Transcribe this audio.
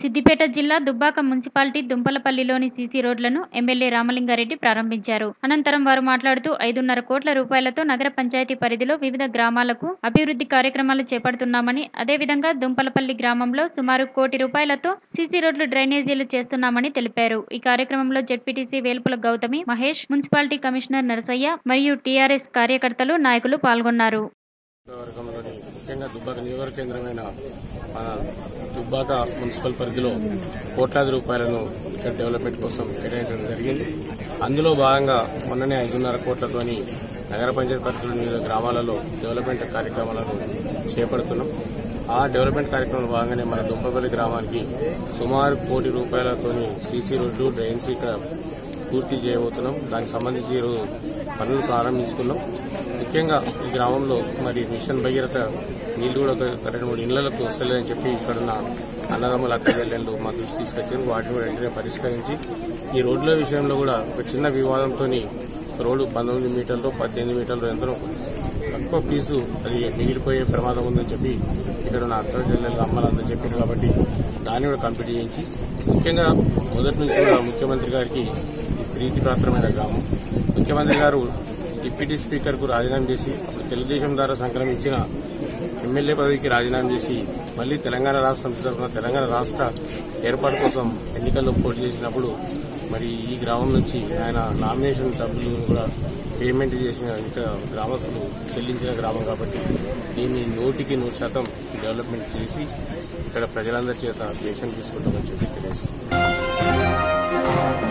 సిద్దిపేట జిల్లా దుబ్బాక మున్సిపాలిటీ దుంపలపల్లిలోని సీసీ రోడ్లను ఎమ్మెల్యే రామలింగారెడ్డి ప్రారంభించారు అనంతరం వారు మాట్లాడుతూ ఐదున్నర కోట్ల రూపాయలతో నగర పంచాయతీ పరిధిలో వివిధ గ్రామాలకు అభివృద్ధి కార్యక్రమాలు చేపడుతున్నామని అదేవిధంగా దుంపలపల్లి గ్రామంలో సుమారు కోటి రూపాయలతో సీసీ రోడ్లు డ్రైనేజీలు చేస్తున్నామని తెలిపారు ఈ కార్యక్రమంలో ZPTC Velpula Gouthami Mahesh municipality commissioner Narasaiah మరియు టీఆర్ఎస్ కార్యకర్తలు నాయకులు పాల్గొన్నారు నియోజకవర్గంలోని ముఖ్యంగా దుబ్బాక నియోజకవర్గ కేంద్రమైన మన దుబ్బాక మున్సిపల్ పరిధిలో కోట్లాది రూపాయలను ఇక్కడ డెవలప్మెంట్ కోసం కేటాయించడం జరిగింది అందులో భాగంగా మొన్ననే ఐదున్నర కోట్లతోని నగర పంచాయతీ పరిధిలో వివిధ గ్రామాలలో డెవలప్మెంట్ కార్యక్రమాలను చేపడుతున్నాం ఆ డెవలప్మెంట్ కార్యక్రమంలో భాగంగానే మన దుంపపల్లి గ్రామానికి సుమారు కోటి రూపాయలతోని సీసీ రోడ్లు డ్రైన్స్ ఇక్కడ పూర్తి చేయబోతున్నాం దానికి సంబంధించి ఈరోజు పనులు ప్రారంభించుకున్నాం ముఖ్యంగా ఈ గ్రామంలో మరి మిషన్ భగీరథ నీళ్లు కూడా ఒక రెండు మూడు ఇళ్లకు వస్తలేదని చెప్పి ఇక్కడున్న అన్నదమ్ముల అక్క చెల్లెళ్ళు మా దృష్టి తీసుకొచ్చారు వాటిని కూడా వెంటనే పరిష్కరించి ఈ రోడ్ల విషయంలో కూడా ఒక చిన్న వివాదంతో రోడ్డు పంతొమ్మిది మీటర్లు పద్దెనిమిది మీటర్లు ఎంతో తక్కువ ఫీజు అది మిగిలిపోయే ప్రమాదం ఉందని చెప్పి ఇక్కడ ఉన్న అక్క చెల్లెళ్ళు అమ్మలంతా చెప్పారు కాబట్టి దాన్ని కూడా కంప్లీట్ చేయించి ముఖ్యంగా మొదటి నుంచి కూడా ముఖ్యమంత్రి గారికి ఇది ప్రీతిపాత్రమైన గ్రామం ముఖ్యమంత్రి గారు డిప్యూటీ స్పీకర్ కు రాజీనామా చేసి అప్పుడు తెలుగుదేశం ద్వారా సంక్రమించిన ఎమ్మెల్యే పదవికి రాజీనామా చేసి మళ్లీ తెలంగాణ రాష్ట్ర సమితి తరఫున తెలంగాణ రాష్ట్ర ఏర్పాటు కోసం ఎన్నికల్లో పోటీ చేసినప్పుడు మరి ఈ గ్రామం నుంచి ఆయన నామినేషన్ డబ్బులు కూడా పేమెంట్ చేసిన ఇక్కడ గ్రామస్తులు చెల్లించిన గ్రామం కాబట్టి దీన్ని నూటికి నూరు శాతం డెవలప్మెంట్ చేసి ఇక్కడ ప్రజలందరి చేత దేశం తీసుకుంటామని చెప్పి తెలియజేస్తుంది